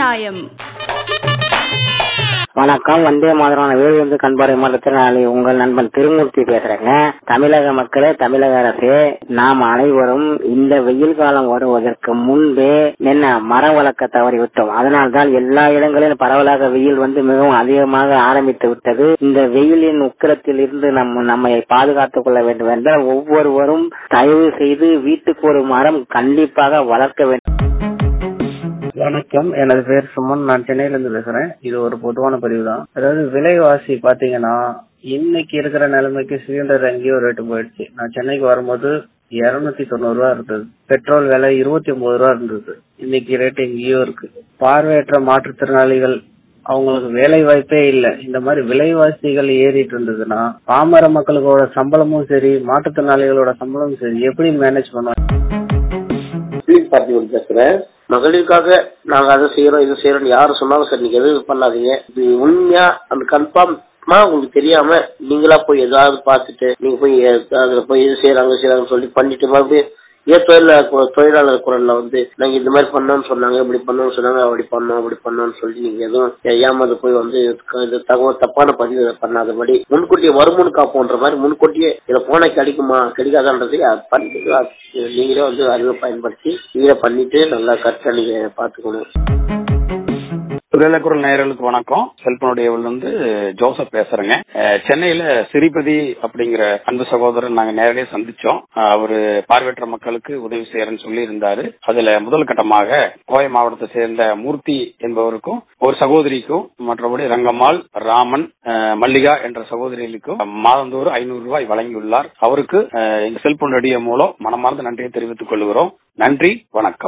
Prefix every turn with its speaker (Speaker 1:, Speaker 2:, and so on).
Speaker 1: நியாயம்
Speaker 2: வணக்கம் வந்தே மாதிரான வேலுந்து கண்பாறை மாற்றுத்திறனாளி உங்கள் நண்பன் திருமூர்த்தி பேசுறேங்க தமிழக மக்களே தமிழக அரசே நாம் அனைவரும் இந்த வெயில் காலம் வருவதற்கு முன்பே என்ன மரம் வளர்க்க தவறிவிட்டோம் அதனால்தான் எல்லா இடங்களிலும் பரவலாக வெயில் வந்து மிகவும் அதிகமாக ஆரம்பித்து விட்டது இந்த வெயிலின் உக்கிரத்தில் இருந்து நம் நம்மை பாதுகாத்துக் கொள்ள வேண்டும் என்றால் ஒவ்வொருவரும் தயவு செய்து வீட்டுக்கு ஒரு மரம் கண்டிப்பாக வளர்க்க வேண்டும்
Speaker 3: வணக்கம் எனது பேர் சுமன் நான் சென்னையில இருந்து பேசுறேன் இது ஒரு பொதுவான பதிவு தான் அதாவது விலைவாசி பாத்தீங்கன்னா இன்னைக்கு இருக்கிற நிலைமைக்கு சிலிண்டர் எங்கேயோ ரேட்டு போயிடுச்சு நான் சென்னைக்கு வரும்போது இருநூத்தி தொண்ணூறு ரூபா இருந்தது பெட்ரோல் விலை இருபத்தி ஒன்பது ரூபா இருந்தது இன்னைக்கு ரேட் எங்கேயோ இருக்கு பார்வையற்ற மாற்றுத்திறனாளிகள் அவங்களுக்கு வேலை வாய்ப்பே இல்ல இந்த மாதிரி விலைவாசிகள் ஏறிட்டு இருந்ததுன்னா பாமர மக்களுக்கோட சம்பளமும் சரி மாற்றுத்திறனாளிகளோட சம்பளமும் சரி எப்படி மேனேஜ் பண்ணுவாங்க
Speaker 4: ஸ்வீட் பார்ட்டி ஒன்று பேசுறேன் மகளிருக்காக நாங்க அதை செய்யறோம் இது செய்யறோம் யாரு சொன்னாலும் சரி நீங்க எதுவும் பண்ணாதீங்க இது உண்மையா அந்த கன்ஃபார்ம் உங்களுக்கு தெரியாம நீங்களா போய் ஏதாவது பார்த்துட்டு நீங்க போய் அதுல போய் இது செய்யறாங்க செய்யறாங்கன்னு சொல்லி பண்ணிட்டு மறுபடியும் ஏன் தொழிலாளர் கு- தொழிலாளர் குரல்ல வந்து நாங்க இந்த மாதிரி பண்ணோம்னு சொன்னாங்க இப்படி பண்ணோம்னு சொன்னாங்க அப்படி பண்ணோம் அப்படி பண்ணோம்னு சொல்லி நீங்க எதுவும் ஏமாந்து போய் வந்து க- இது தகவல் தப்பான பதிவு பண்ணாதபடி முன்கூட்டியே வருமுன் காப்போன்ற மாதிரி முன்கூட்டியே இதுல போன கிடைக்குமா கிடைக்காதான்றதை அது பண்ணி அது நீங்களே வந்து அறிவை பயன்படுத்தி நீங்களே பண்ணிட்டு நல்லா கரெக்டா நீங்க பாத்துக்கணும்
Speaker 5: குரல் நேயர்களுக்கு வணக்கம் செல்பனுடைய வந்து ஜோசப் பேசுறேங்க அஹ், சென்னையில சிரிபதி அப்படிங்கிற அன்பு சகோதரர் நாங்க நேரடியாக சந்திச்சோம் அஹ், அவரு பார்வையற்ற மக்களுக்கு உதவி செய்யறேன்னு சொல்லி இருந்தாரு அதுல முதல் கட்டமாக கோவை மாவட்டத்தை சேர்ந்த மூர்த்தி என்பவருக்கும் ஒரு சகோதரிக்கும் மற்றபடி ரங்கம்மாள் ராமன் அஹ், மல்லிகா என்ற சகோதரிகளுக்கும் மாதந்தோறும் ஐநூறு ரூபாய் வழங்கியுள்ளார் அவருக்கு அஹ், எங்க செல்போன் ரேடியோ மூலம் மனமார்ந்த நன்றியை தெரிவித்துக் கொள்கிறோம் நன்றி வணக்கம்